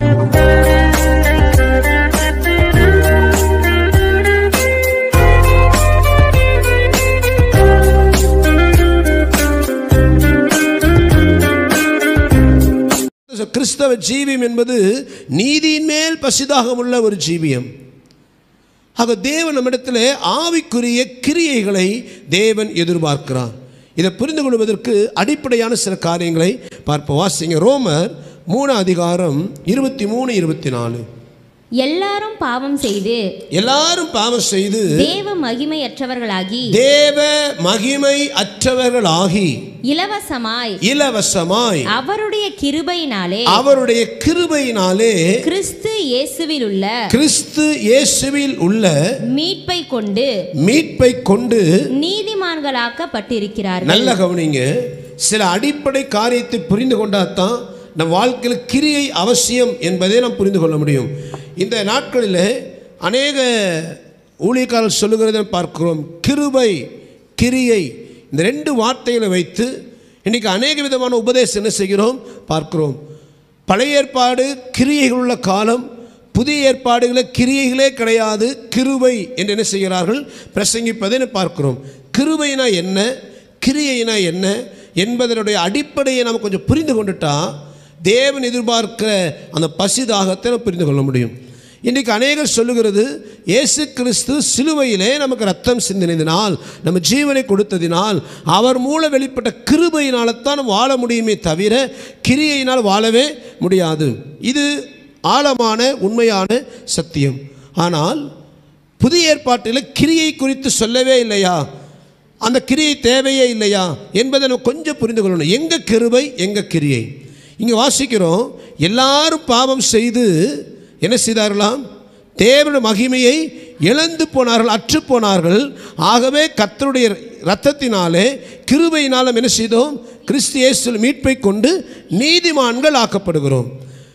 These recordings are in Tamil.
கிறிஸ்தவ ஜீவியம் என்பது நீதியின் மேல் பசிதாகமுள்ள ஒரு ஜீவியம் ஆக தேவன் நம்மிடத்தில் ஆவிக்குரிய கிரியைகளை தேவன் எதிர்பார்க்கிறார் இதை புரிந்து கொள்வதற்கு அடிப்படையான சில காரியங்களை பார்ப்போம் வாசிங்க ரோமர் மூணு அதிகாரம் இருபத்தி மூணு இருபத்தி நாலு எல்லாரும் பாவம் செய்து எல்லாரும் பாவம் செய்து தேவ மகிமையற்றவர்களாகி தேவ மகிமை அற்றவர்களாகி இலவசமாய் இலவசமாய் அவருடைய கிருபையினாலே அவருடைய கிருபையினாலே கிறிஸ்து இயேசுவில் உள்ள கிறிஸ்து இயேசுவில் உள்ள மீட்பை கொண்டு மீட்பை கொண்டு நீதிமான்களாக்கப்பட்டிருக்கிறார்கள் நல்ல கவனிங்க சில அடிப்படை காரியத்தை புரிந்து கொண்டாதான் நம் வாழ்க்கையில் கிரியை அவசியம் என்பதை நாம் புரிந்து கொள்ள முடியும் இந்த நாட்களில் அநேக ஊழியக்காரர் சொல்லுகிறதை பார்க்கிறோம் கிருபை கிரியை இந்த ரெண்டு வார்த்தைகளை வைத்து இன்றைக்கி அநேக விதமான உபதேசம் என்ன செய்கிறோம் பார்க்கிறோம் பழைய ஏற்பாடு கிரியைகள் உள்ள காலம் புதிய ஏற்பாடுகளில் கிரியைகளே கிடையாது கிருபை என்று என்ன செய்கிறார்கள் பிரசங்கிப்பதை நாம் பார்க்கிறோம் கிருபைனா என்ன கிரியைனா என்ன என்பதனுடைய அடிப்படையை நாம் கொஞ்சம் புரிந்து கொண்டுட்டா தேவன் எதிர்பார்க்கிற அந்த பசிதாகத்தை நம்ம புரிந்து கொள்ள முடியும் இன்றைக்கு அநேகர் சொல்லுகிறது இயேசு கிறிஸ்து சிலுவையிலே நமக்கு ரத்தம் சிந்தினதினால் நம்ம ஜீவனை கொடுத்ததினால் அவர் மூலம் வெளிப்பட்ட கிருபையினால தான் நம்ம வாழ முடியுமே தவிர கிரியையினால் வாழவே முடியாது இது ஆழமான உண்மையான சத்தியம் ஆனால் புதிய ஏற்பாட்டில் கிரியை குறித்து சொல்லவே இல்லையா அந்த கிரியை தேவையே இல்லையா என்பதை நம்ம கொஞ்சம் புரிந்து கொள்ளணும் எங்க கிருபை எங்க கிரியை இங்கே வாசிக்கிறோம் எல்லாரும் பாவம் செய்து என்ன செய்தார்களாம் தேவனுடைய மகிமையை இழந்து போனார்கள் அற்று போனார்கள் ஆகவே கர்த்தருடைய இரத்தத்தினாலே கிருபையினாலும் என்ன செய்தோம் கிறிஸ்து இயேசுவில் மீட்பை கொண்டு நீதிமான்கள் ஆக்கப்படுகிறோம்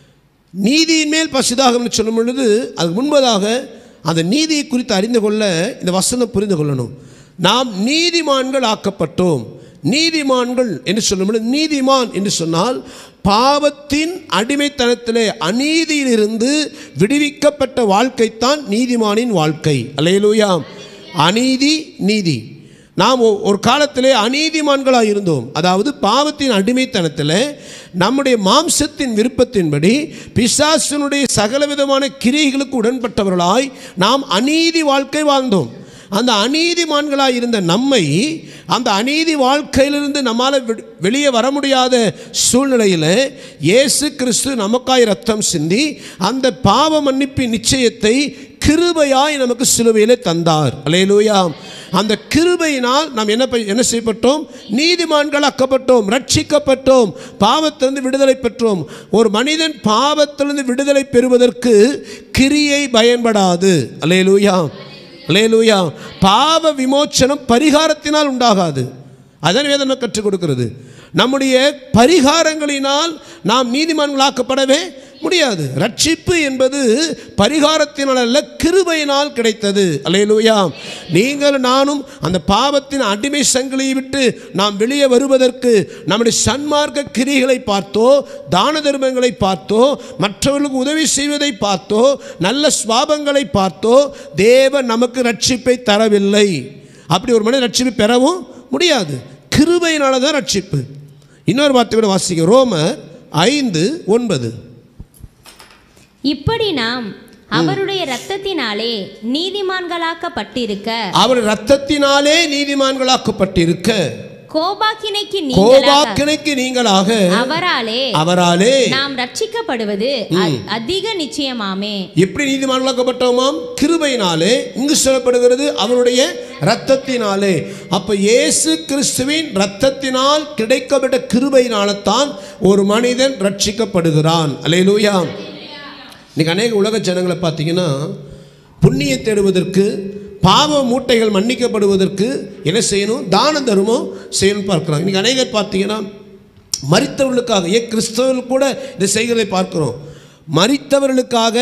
நீதியின் மேல் பசிதாகம்னு சொல்லும் பொழுது அதுக்கு முன்பதாக அந்த நீதியை குறித்து அறிந்து கொள்ள இந்த வசனம் புரிந்து கொள்ளணும் நாம் நீதிமான்கள் ஆக்கப்பட்டோம் நீதிமான்கள் என்று சொல்லும் பொழுது நீதிமான் என்று சொன்னால் பாவத்தின் அடிமைத்தனத்திலே அநீதியிலிருந்து விடுவிக்கப்பட்ட வாழ்க்கைத்தான் நீதிமானின் வாழ்க்கை அல்லேலூயாம் அநீதி நீதி நாம் ஒ- ஒரு காலத்திலே அநீதிமான்களாக இருந்தோம் அதாவது பாவத்தின் அடிமைத்தனத்தில் நம்முடைய மாம்சத்தின் விருப்பத்தின்படி பிசாசனுடைய சகலவிதமான கிரியைகளுக்கு உடன்பட்டவர்களாய் நாம் அநீதி வாழ்க்கை வாழ்ந்தோம் அந்த அநீதிமான்களாக இருந்த நம்மை அந்த அநீதி வாழ்க்கையிலிருந்து நம்மால் வெ- வெளியே வர முடியாத சூழ்நிலையில் இயேசு கிறிஸ்து நமக்காய் ரத்தம் சிந்தி அந்த பாவ மன்னிப்பின் நிச்சயத்தை கிருபையாய் நமக்கு சிலுவையிலே தந்தார் அல்லேலூயா அந்த கிருபையினால் நாம் என்ன ப- என்ன செய்யப்பட்டோம் நீதிமான்கள் ஆக்கப்பட்டோம் ரட்சிக்கப்பட்டோம் பாவத்திலிருந்து விடுதலை பெற்றோம் ஒரு மனிதன் பாவத்திலிருந்து விடுதலை பெறுவதற்கு கிரியை பயன்படாது அல்லேலூயா அல்லேலூயா பாவ விமோச்சனம் பரிகாரத்தினால் உண்டாகாது அதான் வேதம் நமக்கு கற்றுக் கொடுக்கிறது நம்முடைய பரிகாரங்களினால் நாம் நீதிமான்களாக்கப்படவே முடியாது ரட்சிப்பு என்பது பரிகாரத்தினால் அல்ல கிருபையினால் கிடைத்தது அல்லேலூயா நீங்கள் நானும் அந்த பாவத்தின் அடிமை சங்கிலியை விட்டு நாம் வெளியே வருவதற்கு நம்முடைய சன்மார்க்க கிரிகளை பார்த்தோ தான தர்மங்களை பார்த்தோ மற்றவர்களுக்கு உதவி செய்வதை பார்த்தோ நல்ல சுவாபங்களை பார்த்தோ தேவன் நமக்கு ரட்சிப்பை தரவில்லை அப்படி ஒரு மனிதன் ரட்சிப்பை பெறவும் முடியாது கிருபையினால தான் ரட்சிப்பு இன்னொரு வார்த்தை கூட வாசிக்க ரோமர் ஐந்து ஒன்பது இப்படி நாம் அவருடைய இரத்தத்தினாலே நீதிமான்களாக்கப்பட்டிருக்க அவர் ரத்தத்தினாலே நீதிமான்களாக்கப்பட்டிருக்க கோபாக்கினைக்கு நீங்களாக கோபாக்கினைக்கு நீங்களாக அவராலே அவராலே நாம் ரட்சிக்கப்படுவது அ- அதிக நிச்சயமாமே எப்படி நீதிமான்களாக்கப்பட்டோமாம் கிருபையினாலே இங்கு சொல்லப்படுகிறது அவருடைய இரத்தத்தினாலே அப்ப இயேசு கிறிஸ்துவின் இரத்தத்தினால் கிடைக்கப்பட்ட கிருபையினால தான் ஒரு மனிதன் ரட்சிக்கப்படுகிறான் அல்லேலூயா இன்னைக்கு அநேக உலக ஜனங்களை பார்த்தீங்கன்னா புண்ணிய தேடுவதற்கு பாவ மூட்டைகள் மன்னிக்கப்படுவதற்கு என்ன செய்யணும் தான தர்மம் செய்யணும் பார்க்குறாங்க இன்னைக்கு அநேகர் பார்த்தீங்கன்னா மரித்தவர்களுக்காக ஏன் கிறிஸ்தவர்கள் கூட இதை செய்கிறதை பார்க்கிறோம் மரித்தவர்களுக்காக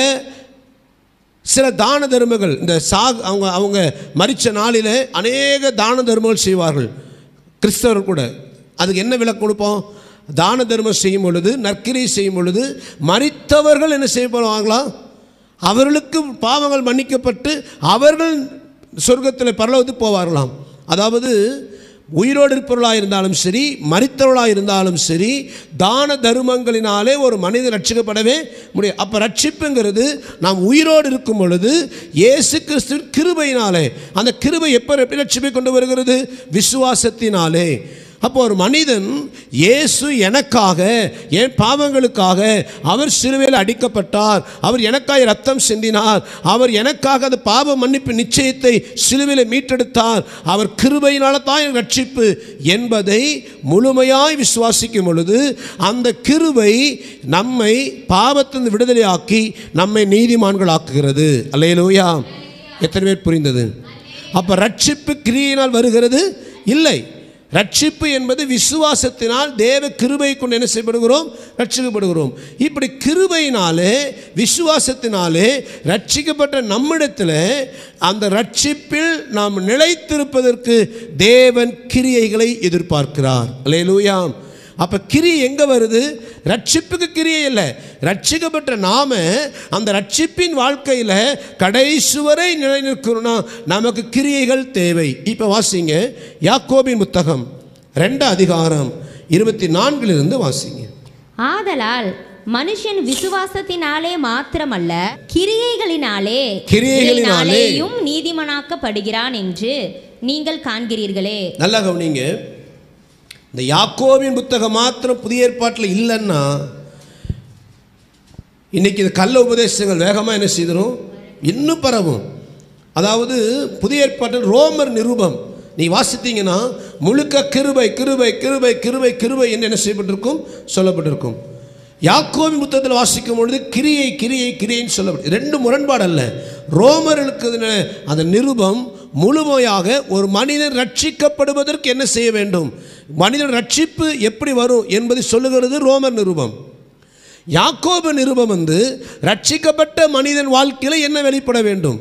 சில தான தர்மங்கள் இந்த சாக் அவங்க அவங்க மரித்த நாளில் அநேக தான தர்மங்கள் செய்வார்கள் கிறிஸ்தவர்கள் கூட அதுக்கு என்ன விளக்கு கொடுப்போம் தான தர்மம் செய்யும் பொழுது நற்கிரை செய்யும் பொழுது மரித்தவர்கள் என்ன செய்யப்படுவாங்களா அவர்களுக்கு பாவங்கள் மன்னிக்கப்பட்டு அவர்கள் சொர்க்கத்தில் பரலோகத்துக்கு போவார்களாம் அதாவது உயிரோடு இருப்பவர்களாக இருந்தாலும் சரி மரித்தவர்களாக இருந்தாலும் சரி தான தர்மங்களினாலே ஒரு மனிதன் ரட்சிக்கப்படவே முடியும் அப்போ ரட்சிப்புங்கிறது நாம் உயிரோடு இருக்கும் பொழுது இயேசு கிறிஸ்துவின் கிருபையினாலே அந்த கிருபை எப்போ எப்படி ரட்சிப்பை கொண்டு வருகிறது விசுவாசத்தினாலே அப்போ ஒரு மனிதன் இயேசு எனக்காக என் பாவங்களுக்காக அவர் சிலுவையில் அடிக்கப்பட்டார் அவர் எனக்காக ரத்தம் சிந்தினார் அவர் எனக்காக அந்த பாவ மன்னிப்பு நிச்சயத்தை சிலுவையில் மீட்டெடுத்தார் அவர் கிருபையினால தான் என் ரட்சிப்பு என்பதை முழுமையாய் விசுவாசிக்கும் பொழுது அந்த கிருபை நம்மை பாவத்திலிருந்து விடுதலையாக்கி நம்மை நீதிமான்களாக்குகிறது அல்லையிலூயா எத்தனை பேர் புரிந்தது அப்போ ரட்சிப்பு கிரியினால் வருகிறது இல்லை ரட்சிப்பு என்பது விசுவாசத்தினால் தேவ கிருபை கொண்டு என்ன செய்யப்படுகிறோம் ரட்சிக்கப்படுகிறோம் இப்படி கிருபையினாலே விசுவாசத்தினாலே ரட்சிக்கப்பட்ட நம்மிடத்தில் அந்த ரட்சிப்பில் நாம் நிலைத்திருப்பதற்கு தேவன் கிரியைகளை எதிர்பார்க்கிறார் அல்லேலூயாம் அப்போ கிரி எங்கே வருது ரட்சிப்புக்கு கிரியை இல்லை ரட்சிக்கப்பட்ட நாம அந்த ரட்சிப்பின் வாழ்க்கையில் கடைசி வரை நிலைநிற்கணும்னா நமக்கு கிரியைகள் தேவை இப்போ வாசிங்க யாக்கோபின் புத்தகம் ரெண்டு அதிகாரம் இருபத்தி நான்கிலிருந்து வாசிங்க ஆதலால் மனுஷன் விசுவாசத்தினாலே மாத்திரமல்ல கிரியைகளினாலே கிரியைகளினாலே கிரியைகளினாலேயும் நீதிமனாக்கப்படுகிறான் என்று நீங்கள் காண்கிறீர்களே நல்லா கவனிங்க இந்த யாக்கோபின் புத்தகம் மாத்திரம் புதிய ஏற்பாட்டில் இல்லைன்னா இன்னைக்கு இது கள்ள உபதேசங்கள் வேகமாக என்ன செய்திரும் இன்னும் பரவும் அதாவது புதிய ஏற்பாட்டில் ரோமர் நிருபம் நீ வாசித்தீங்கன்னா முழுக்க கிருபை கிருபை கிருபை கிருபை கிருபை என்று என்ன செய்யப்பட்டிருக்கும் சொல்லப்பட்டிருக்கும் யாக்கோபின் புத்தகத்தில் வாசிக்கும் பொழுது கிரியை கிரியை கிரியைன்னு சொல்லப்படும் ரெண்டு முரண்பாடு அல்ல ரோமர்களுக்கு இதுன- அந்த நிருபம் முழுமையாக ஒரு மனிதன் ரட்சிக்கப்படுவதற்கு என்ன செய்ய வேண்டும் மனிதன் ரட்சிப்பு எப்படி வரும் என்பதை சொல்லுகிறது ரோமர் நிருபம் யாக்கோபு நிருபம் வந்து ரட்சிக்கப்பட்ட மனிதன் வாழ்க்கையில் என்ன வெளிப்பட வேண்டும்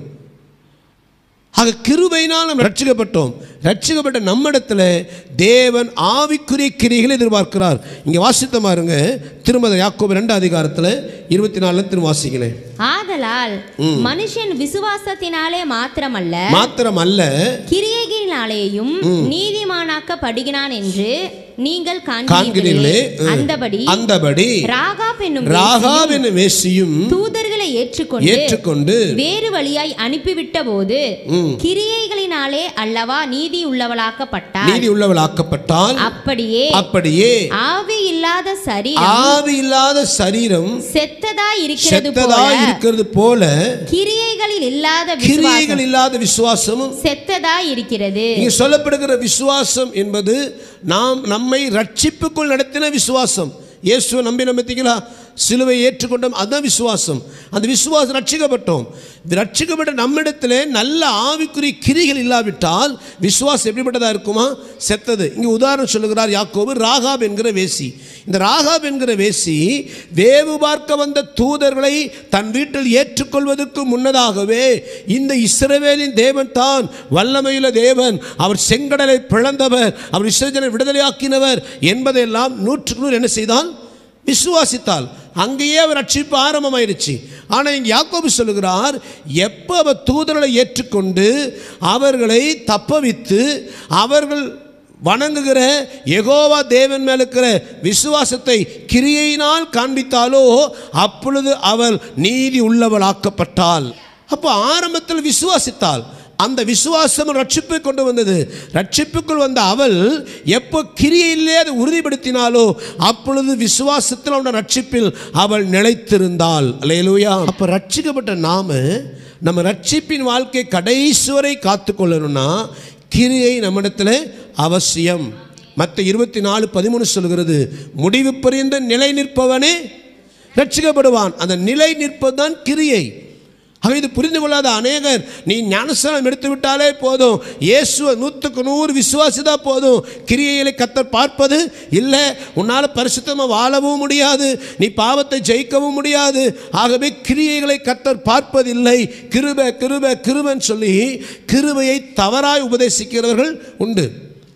ஆக கிருபையினால் நாம் ரட்சிக்கப்பட்டோம் ரட்சிக்கப்பட்ட நம்மிடத்தில் தேவன் ஆவிக்குரிய கிரிகளை எதிர்பார்க்கிறார் இங்கே வாசித்த பாருங்க திருமத யாக்கோபு ரெண்டு அதிகாரத்தில் இருபத்தி நாலுல திரும்ப வாசிங்களேன் ஆதலால் மனுஷன் விசுவாசத்தினாலே மாத்திரமல்ல மாத்திரம் அல்ல கிரியைகளினாலேயும் நீதிமானாக்கப்படுகிறான் என்று நீங்கள் காண்கிறீர்களே காண்கிறீர்களே ம். அந்தபடி அந்தபடி ராகாப் என்னும் ராகாவ் என்னும் வேசியும் தூதர்களை ஏற்றுக்கொண்டு ஏற்றுக்கொண்டு வேறு வழியாய் அனுப்பிவிட்ட போது கிரியைகளினாலே அல்லவா நீதி உள்ளவளாக்கப்பட்டார் நீதி உள்ளவளாக்கப்பட்டால் அப்படியே அப்படியே ஆவி இல்லாத சரீரம் ஆவி இல்லாத சரீரம் செத்ததா இருக்கிறது செத்ததா போல இருக்கிறது போல கிரியைகளில் இல்லாத விசுவாசம் கிரியைகள் இல்லாத விசுவாசமும் செத்ததா இருக்கிறது இங்கே சொல்லப்படுகிற விசுவாசம் என்பது நாம் நம்மை ரட்சிப்புக்குள் நடத்தின விசுவாசம் இயேசுவை நம்பி நம்பித்தீங்களா சிலுவை ஏற்றுக்கொண்டோம் அதுதான் விசுவாசம் அந்த விசுவாசம் ரட்சிக்கப்பட்டோம் இது ரட்சிக்கப்பட்ட நம்மிடத்தில் நல்ல ஆவிக்குரிய கிரிகள் இல்லாவிட்டால் விசுவாசம் எப்படிப்பட்டதாக இருக்குமா செத்தது இங்கே உதாரணம் சொல்லுகிறார் யாக்கோபு ராகாப் என்கிற வேசி இந்த ராகாப் என்கிற வேசி வேவு பார்க்க வந்த தூதர்களை தன் வீட்டில் ஏற்றுக்கொள்வதற்கு முன்னதாகவே இந்த இஸ்ரவேலின் தேவன் தான் வல்லமையுள்ள தேவன் அவர் செங்கடலை பிளந்தவர் அவர் இஸ்ரேஜனை விடுதலையாக்கினவர் என்பதையெல்லாம் நூற்றுக்கு நூறு என்ன செய்தான் விசுவாசித்தால் அங்கேயே அவர் ரட்சிப்பு ஆரம்பமாயிருச்சு ஆனால் இங்கே யாக்கோபு சொல்லுகிறார் எப்போ அவர் தூதர்களை ஏற்றுக்கொண்டு அவர்களை தப்பவித்து அவர்கள் வணங்குகிற யெகோவா தேவன் மேல் இருக்கிற விசுவாசத்தை கிரியையினால் காண்பித்தாலோ அப்பொழுது அவள் நீதி உள்ளவளாக்கப்பட்டாள் அப்போ ஆரம்பத்தில் விசுவாசித்தாள் அந்த விசுவாசம் ரட்சிப்பை கொண்டு வந்தது ரட்சிப்புக்குள் வந்த அவள் எப்போ கிரியையிலே அதை உறுதிப்படுத்தினாலோ அப்பொழுது விசுவாசத்தில் அவன ரட்சிப்பில் அவள் நிலைத்திருந்தாள் அல்லேலூயா அப்போ ரட்சிக்கப்பட்ட நாம நம்ம ரட்சிப்பின் வாழ்க்கை கடைசி வரை காத்துக்கொள்ளணும்னா கிரியை நம்மிடத்தில் அவசியம் மற்ற இருபத்தி நாலு பதிமூணு சொல்கிறது முடிவு பரியந்த நிலை நிற்பவனே ரட்சிக்கப்படுவான் அந்த நிலை நிற்பதுதான் கிரியை ஆக இது புரிந்து கொள்ளாத அநேகர் நீ ஞானஸ்தானம் எடுத்து விட்டாலே போதும் இயேசுவை நூற்றுக்கு நூறு விசுவாசிதா போதும் கிரியைகளை கத்தர் பார்ப்பது இல்லை உன்னால் பரிசுத்தமாக வாழவும் முடியாது நீ பாவத்தை ஜெயிக்கவும் முடியாது ஆகவே கிரியைகளை கத்தர் பார்ப்பதில்லை கிருப கிருப கிருபன்னு சொல்லி கிருபையை தவறாய் உபதேசிக்கிறவர்கள் உண்டு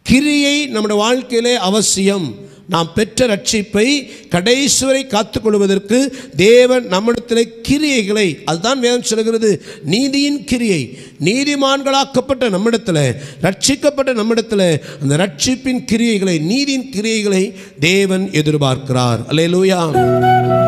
கிரியை நம்முடைய வாழ்க்கையிலே அவசியம் நாம் பெற்ற ரட்சிப்பை கடைசி வரை காத்துக்கொள்வதற்கு தேவன் நம்மிடத்தில் கிரியைகளை அதுதான் வேதம் சொல்கிறது நீதியின் கிரியை நீதிமான்களாக்கப்பட்ட நம்மிடத்தில் ரட்சிக்கப்பட்ட நம்மிடத்தில் அந்த ரட்சிப்பின் கிரியைகளை நீதியின் கிரியைகளை தேவன் எதிர்பார்க்கிறார் அல்லேலூயா